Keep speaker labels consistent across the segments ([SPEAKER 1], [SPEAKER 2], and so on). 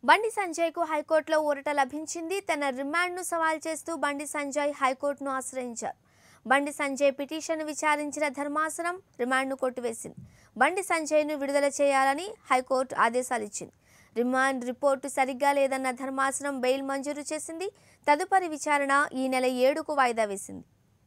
[SPEAKER 1] బండి సంజయ్కు హైకోర్టులో ఊరట లభించింది తన రిమాండ్ను సవాల్ చేస్తూ బండి సంజయ్ హైకోర్టును ఆశ్రయించారు బండి సంజయ్ పిటిషన్ విచారించిన ధర్మాసనం రిమాండ్ను కొట్టివేసింది బండి సంజయ్ను విడుదల చేయాలని హైకోర్టు ఆదేశాలు ఇచ్చింది రిమాండ్ రిపోర్టు సరిగ్గా లేదన్న ధర్మాసనం బెయిల్ మంజూరు చేసింది తదుపరి విచారణ ఈ నెల ఏడుకు వాయిదా వేసింది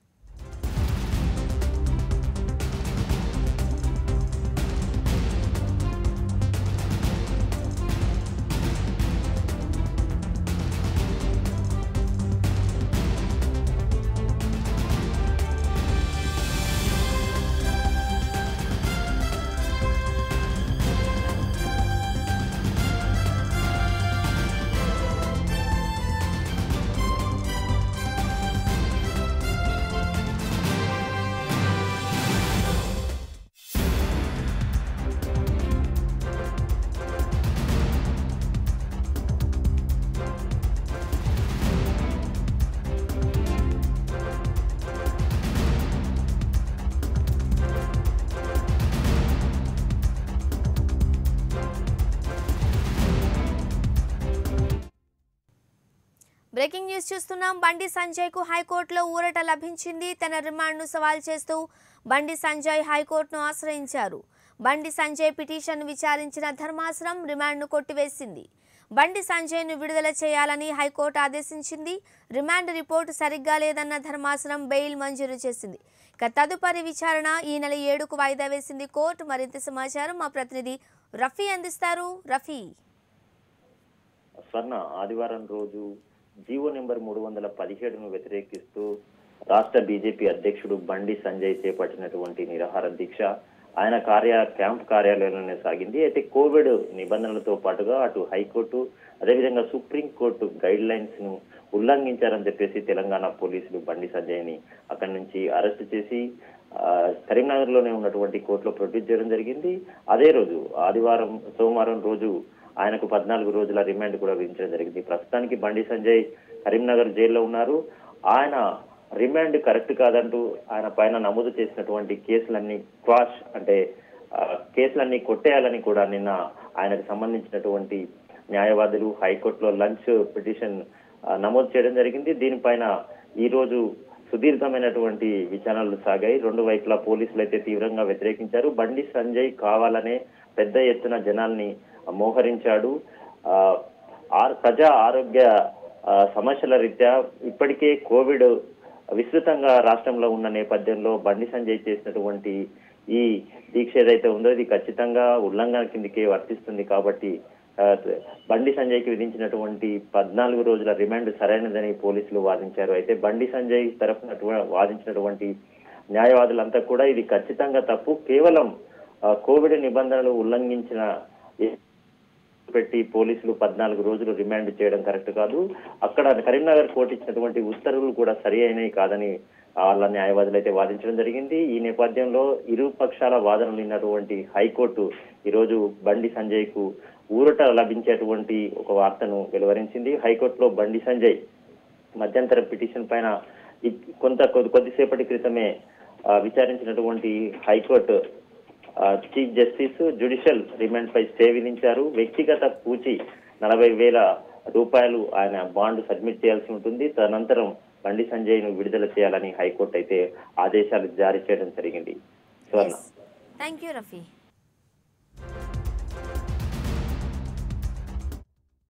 [SPEAKER 1] బ్రేకింగ్ న్యూస్ చూస్తున్నాం బండి సంజయ్కు హైకోర్టులో ఊరట లభించింది తన రిమాండ్ను సవాల్ చేస్తూ బండి సంజయ్ హైకోర్టును ఆశ్రయించారు బండి సంజయ్ పిటిషన్ విచారించిన ధర్మాసనం రిమాండ్ను కొట్టివేసింది బండి సంజయ్ను విడుదల చేయాలని హైకోర్టు ఆదేశించింది రిమాండ్ రిపోర్టు సరిగ్గా లేదన్న ధర్మాసనం బెయిల్ మంజూరు చేసింది ఇక తదుపరి విచారణ ఈ నెల ఏడుకు వాయిదా వేసింది కోర్టు మరింత సమాచారం మా ప్రతినిధి రఫీ అందిస్తారు రఫీ
[SPEAKER 2] స్వర్ణ ఆదివారం రోజు జీవో నెంబర్ మూడు వందల పదిహేడును వ్యతిరేకిస్తూ రాష్ట్ర బీజేపీ అధ్యక్షుడు బండి సంజయ్ చేపట్టినటువంటి నిరాహార దీక్ష ఆయన కార్య క్యాంప్ కార్యాలయంలోనే సాగింది అయితే కోవిడ్ నిబంధనలతో పాటుగా అటు హైకోర్టు అదేవిధంగా సుప్రీం కోర్టు గైడ్ లైన్స్ ను ఉల్లంఘించారని చెప్పేసి తెలంగాణ పోలీసులు బండి సంజయ్ ని అక్కడి నుంచి అరెస్ట్ చేసి ఆ, కరీంనగర్ లోనే ఉన్నటువంటి కోర్టులో ప్రొడ్యూస్ చేయడం జరిగింది అదే రోజు ఆదివారం సోమవారం రోజు ఆయనకు పద్నాలుగు రోజుల రిమాండ్ కూడా విధించడం జరిగింది ప్రస్తుతానికి బండి సంజయ్ కరీంనగర్ జైల్లో ఉన్నారు ఆయన రిమాండ్ కరెక్ట్ కాదంటూ ఆయన పైన నమోదు చేసినటువంటి కేసులన్నీ క్వాష్ అంటే ఆ, కేసులన్నీ కొట్టేయాలని కూడా నిన్న ఆయనకు సంబంధించినటువంటి న్యాయవాదులు హైకోర్టులో లంచ్ పిటిషన్ ఆ, నమోదు చేయడం జరిగింది దీనిపైన ఈ రోజు సుదీర్ఘమైనటువంటి విచారణలు సాగాయి రెండు వైపులా పోలీసులు అయితే తీవ్రంగా వ్యతిరేకించారు బండి సంజయ్ కావాలనే పెద్ద ఎత్తున జనాల్ని మోహరించాడు ఆ, ఆర్- ప్రజా ఆరోగ్య ఆ, సమస్యల రీత్యా ఇప్పటికే కోవిడ్ విస్తృతంగా రాష్ట్రంలో ఉన్న నేపథ్యంలో బండి సంజయ్ చేసినటువంటి ఈ దీక్ష ఏదైతే ఉందో ఇది ఖచ్చితంగా ఉల్లంఘన కిందకే వర్తిస్తుంది కాబట్టి ఆ, బండి సంజయ్కి విధించినటువంటి పద్నాలుగు రోజుల రిమాండ్ సరైనదని పోలీసులు వాదించారు అయితే బండి సంజయ్ తరఫున వాదించినటువంటి న్యాయవాదులంతా కూడా ఇది ఖచ్చితంగా తప్పు కేవలం ఆ, కోవిడ్ నిబంధనలు ఉల్లంఘించిన పెట్టి పోలీసులు పద్నాలుగు రోజులు రిమాండ్ చేయడం కరెక్ట్ కాదు అక్కడ కరీంనగర్ కోర్టు ఇచ్చినటువంటి ఉత్తర్వులు కూడా సరి అయినవి కాదని వాళ్ళ న్యాయవాదులు అయితే వాదించడం జరిగింది ఈ నేపథ్యంలో ఇరు పక్షాల వాదనలు విన్నటువంటి హైకోర్టు ఈరోజు బండి సంజయ్ కు ఊరట లభించేటువంటి ఒక వార్తను వెలువరించింది హైకోర్టులో బండి సంజయ్ మధ్యంతర పిటిషన్ పైన ఇ- కొంత కొద్ది- కొద్దిసేపటి క్రితమే ఆ, విచారించినటువంటి హైకోర్టు ఆ, చీఫ్ జస్టిస్ జ్యుడిషియల్ రిమాండ్ పై స్టే విధించారు వ్యక్తిగత పూచి నలభై వేల రూపాయలు ఆయన బాండ్ సబ్మిట్ చేయాల్సి ఉంటుంది తదనంతరం బండి సంజయ్ ను విడుదల చేయాలని హైకోర్టు అయితే ఆదేశాలు జారీ చేయడం జరిగింది సువర్ణ
[SPEAKER 1] థ్యాంక్ యూ రఫీ